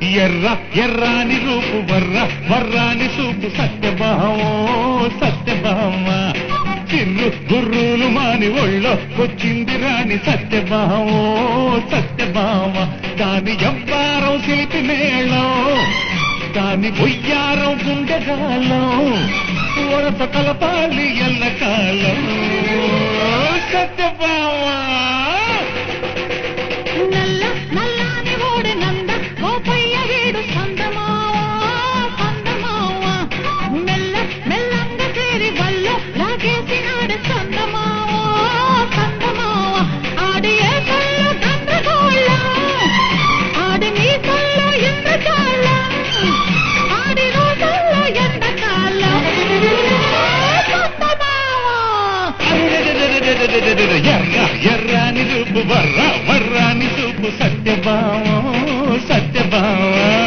ఎర్ర ఎర్రాని రూపు వర్ర వర్రాని సూపు సత్యభామో సత్యభామ చిర్రు గుర్రులు మాని ఒళ్ళో వచ్చింది రాణి సత్యభామో సత్యభామ దాని ఎవ్వారం శిల్పి మేళం దాని బొయ్యారం గుండెగాలం వరస కలపాలి ఎల్లకాలం సత్యభామ నల్ల నల్లాని ఓడి నంద గోపయ్య వీడు సందమావా సందమావా మెల్ల మెల్లంగా చేరి వల్లో లాగేసినాడు సందమావా సందమావా ఆడి ఏ కళ్ళు గందరగోళం ఆడి మీ కళ్ళు ఇంద్రజాలం ఆడి రోజుల్లో ఎండకాలం సందమావా ఎర్ర ఎర్రాని రూపు వర్ర వర్రాని చూపు సత్యభామ సత్యభామ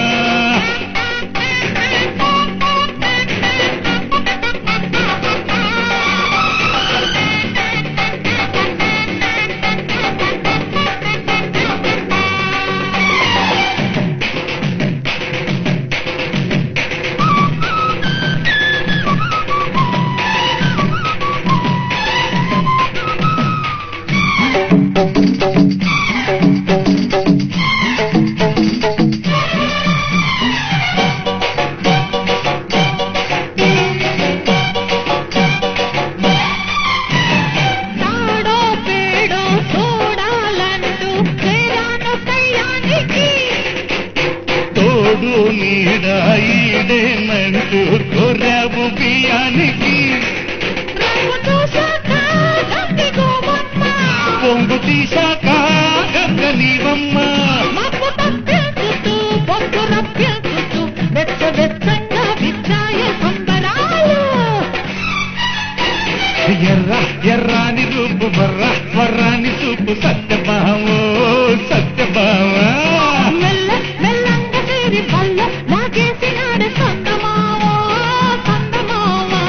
తాడో పేడో చూడాలంటూ చేరాను కయ్యానికి తోడు నీడ ఈడేనంటూ కొర్రాబు బియ్యానికి రంగు చూశాక గంటి గోవమ్మ పొంగు తీశాక గంగ నీవమ్మ మబ్బు తప్పించుతూ పొట్టు రప్పించుతూ వెచ్చ వెచ్చంగా విచ్చాయ సంబరాలు ఎర్ర ఎర్రాని రూపు వర్ర వర్రాని చూపు సత్యభామో సత్యభామ మెల్ల మెల్లంగా చేరి పల్ల లాగేసినాడు సందమావా సందమావా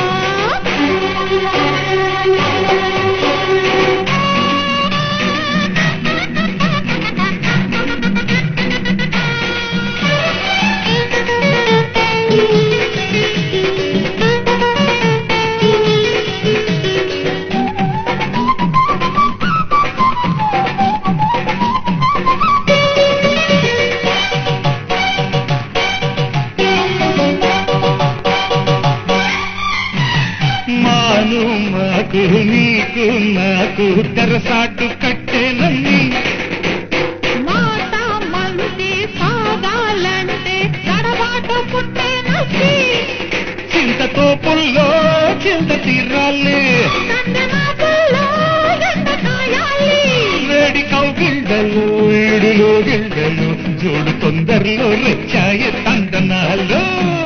మాను మాకు నీకు నాకు తెరసాటు కట్టేనని మాట మంది సాగాలంటే తడబాటు పుట్టేనసి చింతతో పుల్లో చింత తీరాలే నందనాథుల్లో ఎండకాయాలి వేడి కౌగిళ్ళలు ఈడులో గిళ్ళలు చూడు తొందరలో రెచ్చాయి తందనాలు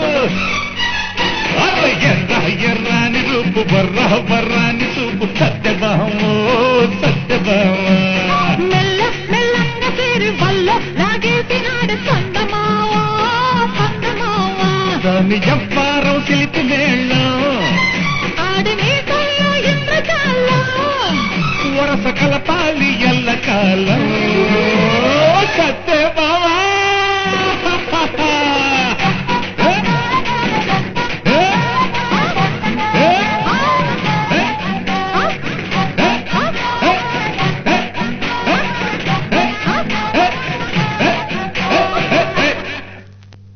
అర ఎర్ర ఎర్రాని రూపు బర్ర బర్రాని చూపు సత్యభామో సత్యభామ మెల్ల మెల్లంగా పేరు వల్ల లాగేసినాడు సందమావా సందమావా దాని ఎవ్వారం శిల్పి మేళం ఆడి నీ కళ్ళు ఇంద్రజాలం వరస కలపాలి ఎల్లకాలం సత్యభామ